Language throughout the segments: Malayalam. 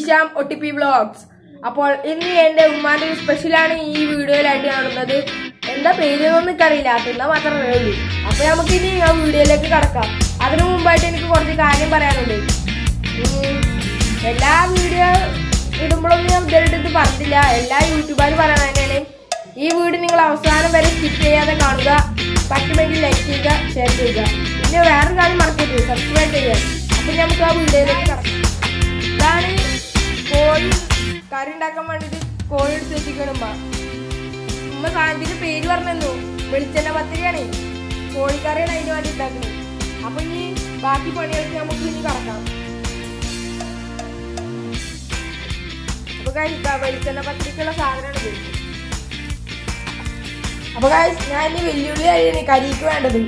Shyam O T P blogs അപ്പോൾ ഇന്ന് എന്റെ ഉമ്മാന്റെ ഒരു സ്പെഷ്യലാണ് ഈ വീഡിയോയിലായിട്ട് കാണുന്നത് എന്താ പേരൊന്നും എനിക്കറിയില്ല തിന്നാ മാത്രമേ അറിയുള്ളൂ അപ്പൊ നമുക്ക് ഇനി ആ വീഡിയോയിലേക്ക് കടക്കാം അതിനു മുമ്പായിട്ട് എനിക്ക് കുറച്ച് കാര്യം പറയാനുണ്ട് ഉം, എല്ലാ വീഡിയോ ഇടുമ്പോഴൊന്നും ഞാൻ ഇതുവരെയായിട്ട് പറഞ്ഞിട്ടില്ല എല്ലാ യൂട്യൂബുകാരും പറയണ തന്നെയാണ് ഈ വീഡിയോ നിങ്ങൾ അവസാനം വരെ സ്കിപ്പ് ചെയ്യാതെ കാണുക പറ്റുമെങ്കിൽ ലൈക്ക് ചെയ്യുക ഷെയർ ചെയ്യുക പിന്നെ വേറൊരു കാര്യം മറക്കരുത് സബ്സ്ക്രൈബ് ചെയ്യുക അപ്പൊ നമുക്ക് ആ വീഡിയോയിലേക്ക് കടക്കാം ഇതാണ് കോഴി കറി ഉണ്ടാക്കാൻ വേണ്ടിട്ട് കോഴി എടുത്ത് വെച്ചിരിക്കണുമ്പ ഉമ്മ സാധനത്തിന്റെ പേര് പറഞ്ഞു വെളിച്ചെണ്ണ പത്തിരിയാണ് കോഴിക്കറിയാണ് അതിന് വേണ്ടി ഉണ്ടാക്കുന്നത് അപ്പൊ ഇനി ബാക്കി പണികൾക്ക് നമുക്ക് ഇനി കടക്കാം അപ്പൊ കഴിക്ക വെളിച്ചെണ്ണ പത്തിരിക്കുള്ള സാധനമാണ് ഇത് അപ്പൊ guys, ഞാൻ ഇനി വെല്ലുവിളി അരിയാണ് കരിക്ക് വേണ്ടത്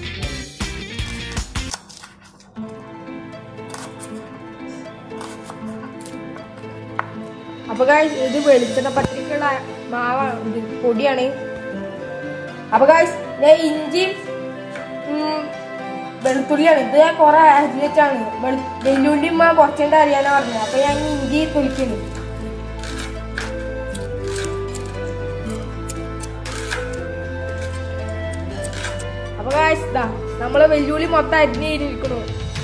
അപ്പൊ ഗായ്സ് ഇത് വെളിച്ചെണ്ണ പത്തിരിക്കുള്ള മാവാണ് ഇത് പൊടിയാണ് അപ്പൊ ഗായ്സ് ഞാൻ ഇഞ്ചി ഉം, വെളുത്തുള്ളിയാണ് ഇത് ഞാൻ കുറെ അരിഞ്ഞ് വെച്ചാണ് വെളു- വെല്ലുള്ളി ഉമ്മ കുറച്ചുകൊണ്ട് അറിയാനാ പറഞ്ഞത് അപ്പൊ ഞാൻ ഈ ഇഞ്ചി തൊലിക്കുന്നു അപ്പൊ ഗായ്സ് ഇതാ നമ്മള് വെല്ലുവിളി മൊത്തം അരിഞ്ഞിരിക്കണു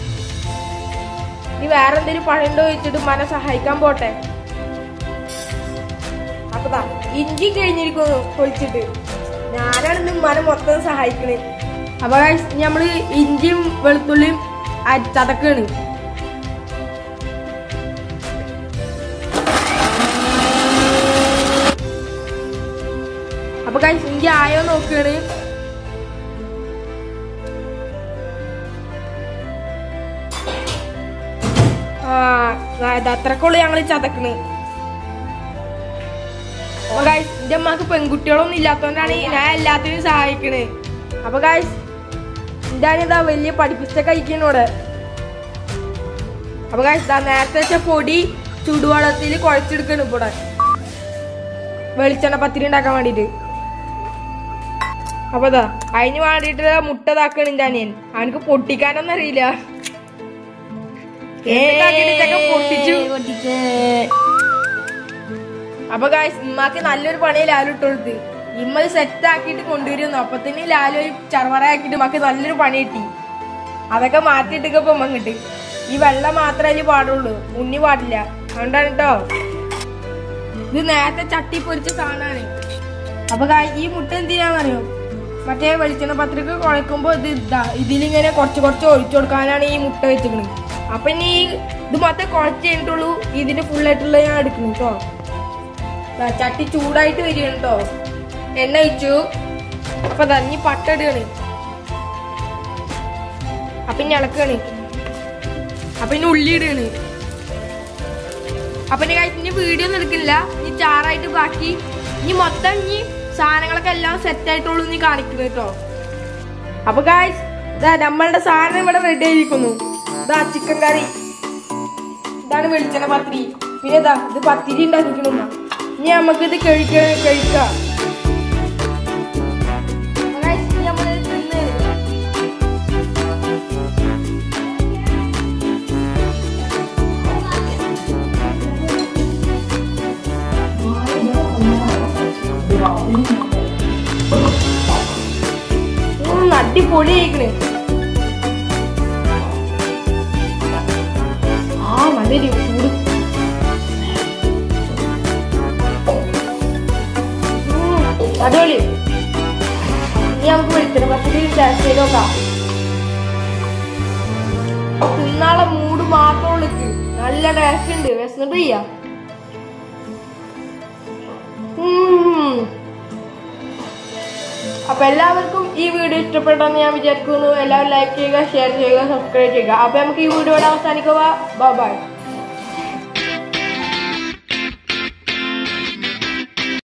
ഇനി വേറെ എന്തെങ്കിലും പഴണ്ടോ വെച്ചിട്ട് മന സഹായിക്കാൻ പോട്ടെ അപ്പൊ ദാ ഇഞ്ചി കഴിഞ്ഞിരിക്കുന്നു പൊളിച്ചിട്ട് ഞാനാണ് ഇന്ന് മന മൊത്തം സഹായിക്കണേ അപ്പൊ guys, ഇനി നമ്മള് ഇഞ്ചിയും വെളുത്തുള്ളിയും അരി- ചതക്കാണ് അപ്പൊ guys, ഇഞ്ചി ആയോ നോക്കുകയാണ് ആ ഇത് അത്രക്കുള്ളൂ ഞങ്ങൾ ചതക്കണ് അപ്പൊ ഗായ്സ് എന്റെ അമ്മക്ക് പെൺകുട്ടികളൊന്നും ഇല്ലാത്തോണ്ടാണ് ഞാൻ എല്ലാത്തിനും സഹായിക്കണേ അപ്പൊ ഗായ്സ് ഇതാണ് ഇതാ വലിയ പഠിപ്പിച്ച കഴിക്കുന്നോട് അപ്പൊ ഗായ്സ് ഇതാ നേരത്തെ വെച്ച പൊടി ചുടുവെള്ളത്തിൽ കുഴച്ചെടുക്കണം ഇവിടെ വെളിച്ചെണ്ണ പത്തിരി ഉണ്ടാക്കാൻ വേണ്ടിട്ട് അപ്പൊ ഇതാ അതിന് വേണ്ടിട്ട് മുട്ട ഇതാക്കണ് എന്റെ അനിയൻ അവനക്ക് പൊട്ടിക്കാനൊന്നും അറിയില്ല എന്നിട്ടാക്കിയിട്ട് ചെക്കൻ പൊട്ടിച്ചു അപ്പൊ ഗായ്സ് ഇമ്മാക്ക് നല്ലൊരു പണി ലാലു ഇട്ട് കൊടുത്ത് ഇമ്മ സെറ്റ് ആക്കിയിട്ട് കൊണ്ടുവരുന്നു അപ്പത്തിന് ലാലു ഒരു ചർവറ ആക്കിയിട്ട് ഉമ്മക്ക് നല്ലൊരു പണി കിട്ടി അതൊക്കെ മാറ്റിയിട്ടൊക്കെ ഉമ്മ കിട്ടി ഈ വെള്ളം മാത്രമേ അതിൽ പാടുള്ളൂ ഉണ്ണി പാടില്ല അതുകൊണ്ടാണ് കേട്ടോ ഇത് നേരത്തെ ചട്ടി പൊരിച്ച സാധനമാണ് അപ്പൊ ഗായ് ഈ മുട്ട എന്ത് ചെയ്യാന്നറിയോ മറ്റേ വെളിച്ചെണ്ണ പത്രിക കുഴക്കുമ്പോ ഇത് ഇതാ ഇതിലിങ്ങനെ കുറച്ച് കുറച്ച് ഒഴിച്ചു കൊടുക്കാനാണ് ഈ മുട്ട വെച്ചിരിക്കണത് അപ്പൊ ഇനി ഈ ഇത് മൊത്തം കുഴച്ച് കഴിഞ്ഞിട്ടുള്ളൂ ഇതിന്റെ ഫുള്ളായിട്ടുള്ള ഞാൻ എടുക്കുന്നു കേട്ടോ ദാ ചട്ടി ചൂടായിട്ട് വരികയാണ് കേട്ടോ എണ്ണ ഒഴിച്ചു അപ്പൊ തഞ്ഞി പട്ടിടുകയാണ് അപ്പൊ ഇനി ഇളക്കാണ് അപ്പൊ ഇനി ഉള്ളി ഇടുകയാണ് അപ്പൊ ഇനി guys, ഇനി വീഡിയോ ഒന്നും എടുക്കില്ല ഇനി ചാറായിട്ട് ബാക്കി ഇനി മൊത്തം ഇനി സാധനങ്ങളൊക്കെ എല്ലാം സെറ്റ് ആയിട്ടുള്ളൂ നീ കാണിക്കുന്നത് കേട്ടോ അപ്പൊ ഗായ്സ് ഇതാ നമ്മളുടെ സാധനം ഇവിടെ റെഡി ആയിരിക്കുന്നു ഇതാ ചിക്കൻ കറി ഇതാണ് വെളിച്ചെണ്ണ പത്തിരി പിന്നെ ഇതാ ഇത് പത്തിരി ഉണ്ടാക്കിക്കണു ഇനി നമുക്ക് ഇത് കഴിക്ക കഴിക്കാം Guys, ഇനി നമ്മളിത് തിന്ന് ഉം, അടിപൊളി ആയിക്കണ് ആ നല്ലൊരു ചൂട് ഉം, അടിപൊളി ഇനി നമുക്ക് വിളിക്കണം പത്തിരി ടേസ്റ്റ് ചെയ്ത് നോക്കാം തിന്നാളെ മൂട് മാത്രം ഉള്ളിക്ക് നല്ല ടേസ്റ്റ് ഉണ്ട് വിശന്നിട്ട് ചെയ്യാം ഉം. അപ്പൊ എല്ലാവർക്കും ഈ വീഡിയോ ഇഷ്ടപ്പെട്ടെന്ന് ഞാൻ വിചാരിക്കുന്നു എല്ലാവരും ലൈക്ക് ചെയ്യുക ഷെയർ ചെയ്യുക സബ്സ്ക്രൈബ് ചെയ്യുക അപ്പൊ നമുക്ക് ഈ വീഡിയോ ഇവിടെ അവസാനിക്കുക ബൈ